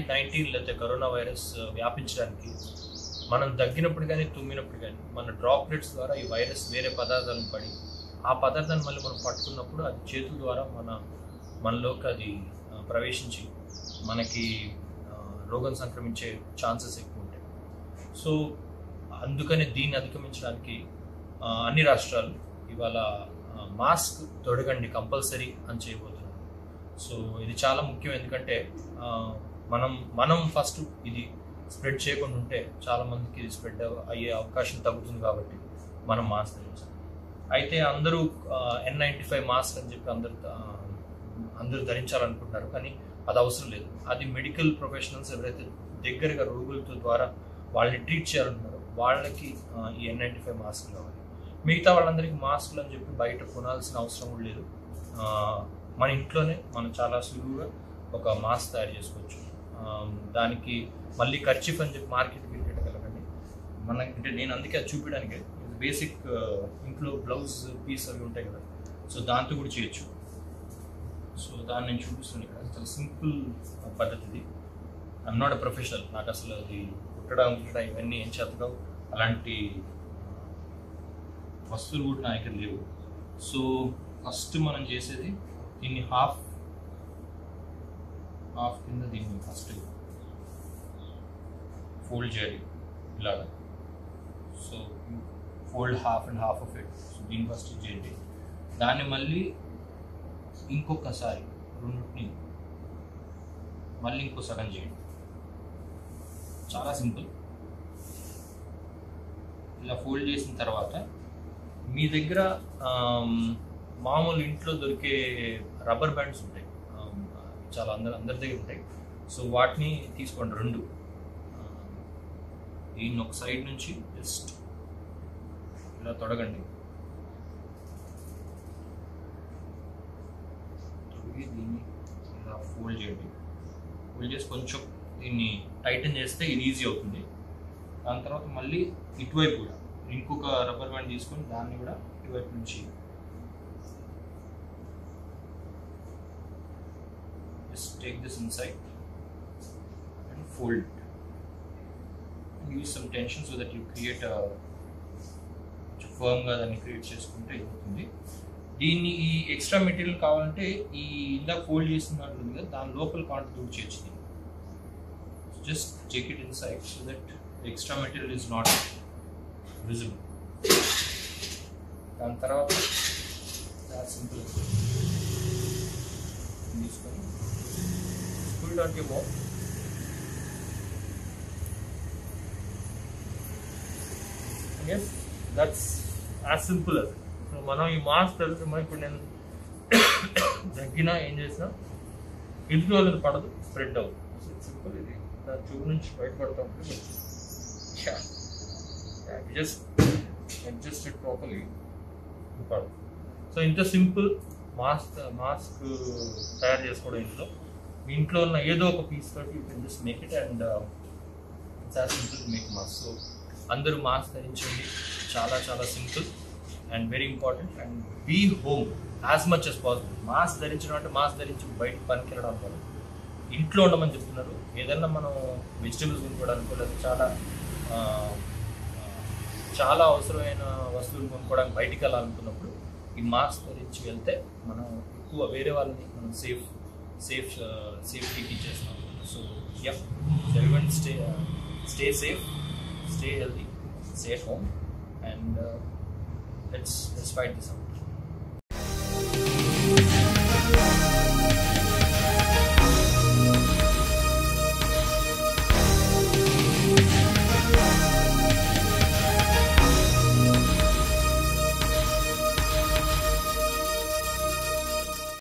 Covid nineteen లేకపోతే corona virus వ్యాపించడానికి మనం దగ్గినప్పుడు కానీ తుమ్మినప్పుడు కానీ మన డ్రాప్లెట్స్ ద్వారా ఈ వైరస్ వేరే పదార్థాలను పడి ఆ పదార్థాన్ని మళ్ళీ మనం పట్టుకున్నప్పుడు అది చేతుల ద్వారా మన మనలోకి అది ఆ, ప్రవేశించి మనకి ఆ, రోగం సంక్రమించే ఛాన్సెస్ ఎక్కువ ఉంటాయి సో అందుకనే దీన్ని అధిగమించడానికి ఆ, అన్ని రాష్ట్రాలు ఇవాళ ఆ, మాస్క్ తొడగండి కంపల్సరీ అని చేయబోతున్నారు సో ఇది చాలా ముఖ్యం ఎందుకంటే ఆ, మనం మనం ఫస్ట్ ఇది స్ప్రెడ్ చేయకుండా ఉంటే చాలా మందికి ఇది స్ప్రెడ్ అయ్యే అవకాశం తగ్గుతుంది కాబట్టి మనం మాస్క్ ధరించాలి అయితే అందరూ ఎన్ నైంటీ ఫైవ్ మాస్క్ అని చెప్పి అందరూ ఆ, అందరూ ధరించాలనుకుంటున్నారు కానీ అది అవసరం లేదు అది మెడికల్ ప్రొఫెషనల్స్ ఎవరైతే దగ్గరగా రోగులతో ద్వారా వాళ్ళని ట్రీట్ చేయాలనుకున్నారో వాళ్ళకి ఆ, ఈ ఎన్ నైంటీ ఫైవ్ మాస్క్ కావాలి మిగతా వాళ్ళందరికీ మాస్కులు అని చెప్పి బయట కొనాల్సిన అవసరం కూడా లేదు ఆ, మన ఇంట్లోనే మనం చాలా సులువుగా ఒక మాస్క్ తయారు చేసుకోవచ్చు ఆ, దానికి మళ్ళీ ఖర్చీఫ్ అని చెప్పి మార్కెట్కి వెళ్ళకండి మన అంటే నేను అందుకే అది చూపించడానికి బేసిక్ ఇంట్లో బ్లౌజ్ పీస్ అవి ఉంటాయి కదా సో దాంతో కూడా చేయొచ్చు సో దాన్ని నేను చూపిస్తున్నాను ఇక్కడ చాలా సింపుల్ పద్ధతి ఇది ఐఎమ్ నాట్ అ ప్రొఫెషనల్ నాకు అసలు అది కుట్టడం కుట్టడం ఇవన్నీ ఏం చేతగా అలాంటి వస్తువులు కూడా నా దగ్గర లేవు సో ఫస్ట్ మనం చేసేది దీన్ని హాఫ్ హాఫ్ కింద దీన్ని ఫస్ట్ ఫోల్డ్ చేయాలి ఇలాగా so fold half and half of it so దీన్ని ఫస్ట్ చేయండి దాన్ని మళ్ళీ ఇంకొకసారి రెండింటిని మళ్ళీ ఇంకో సగం చేయండి చాలా సింపుల్ ఇలా ఫోల్డ్ చేసిన తర్వాత మీ దగ్గర ఆమ్, మామూలు ఇంట్లో దొరికే రబ్బర్ బ్యాండ్స్ ఉంటాయి ఆమ్, చాలా అందరు అందరి దగ్గర ఉంటాయి సో వాటిని తీసుకోండి రెండు ఆమ్, దీన్ని ఒక సైడ్ నుంచి జస్ట్ ఇలా తొడగండి తొడిగి దీన్ని ఇలా ఫోల్డ్ చేయండి ఫోల్డ్ చేసి కొంచెం దీన్ని టైటన్ చేస్తే ఇది ఈజీ అవుతుంది దాని తర్వాత మళ్ళీ ఇటువైపు కూడా ఇంకొక రబ్బర్ బ్యాండ్ తీసుకొని దాన్ని కూడా ఇటువైపు నుంచి just take this inside and fold and use some tension so that you create ఫర్మ్గా దాన్ని క్రియేట్ చేసుకుంటే అవుతుంది దీన్ని ఈ ఎక్స్ట్రా మెటీరియల్ కావాలంటే ఈ ఇందాక ఫోల్డ్ చేసిన దాంట్లో ఉంది కదా దాని లోపల కాంట దూర్ చేయొచ్చు దీన్ని just take it inside so that extra material is not visible దాని తర్వాత సింపుల్ తీసుకొని స్కూల్ డాట్ మో ఎస్ దట్స్ యాజ్ సింపుల్ అది సో మనం ఈ మాస్క్ తెలుసు ఇప్పుడు నేను దగ్గినా ఏం చేసినా ఎదుటి వాళ్ళకి పడదు స్ప్రెడ్ అవుతుంది సింపుల్ ఇది నా చూపు నుంచి బయటపడతా ఉంటుంది జస్ట్ అడ్జస్ట్ ఇట్ ప్రాపర్లీ పడదు సో ఇంత సింపుల్ మాస్క్ మాస్క్ తయారు చేసుకోవడం ఇంట్లో మీ ఇంట్లో ఉన్న ఏదో ఒక పీస్ తోటి you can just make it and it's as simple make mask so అందరూ మాస్క్ ధరించండి చాలా చాలా simple and very important and be home as much as possible mask ధరించడం అంటే మాస్క్ ధరించి బయట పనికి వెళ్ళడం కాదు ఇంట్లో ఉండమని చెప్తున్నారు ఏదన్నా మనం వెజిటబుల్స్ కొనుక్కోవడానికి లేదా చాలా ఆ, ఆ, చాలా అవసరమైన వస్తువులు కొనుక్కోవడానికి బయటికి వెళ్ళాలనుకున్నప్పుడు ఈ మాస్క్ ధరించి వెళ్తే మనం ఎక్కువ వేరే వాళ్ళని మనం సేఫ్ సేఫ్ సేఫ్టీకి చేస్తాం సో యా ఎవరి stay stay safe stay healthy stay at home and uh, let's let's fight this out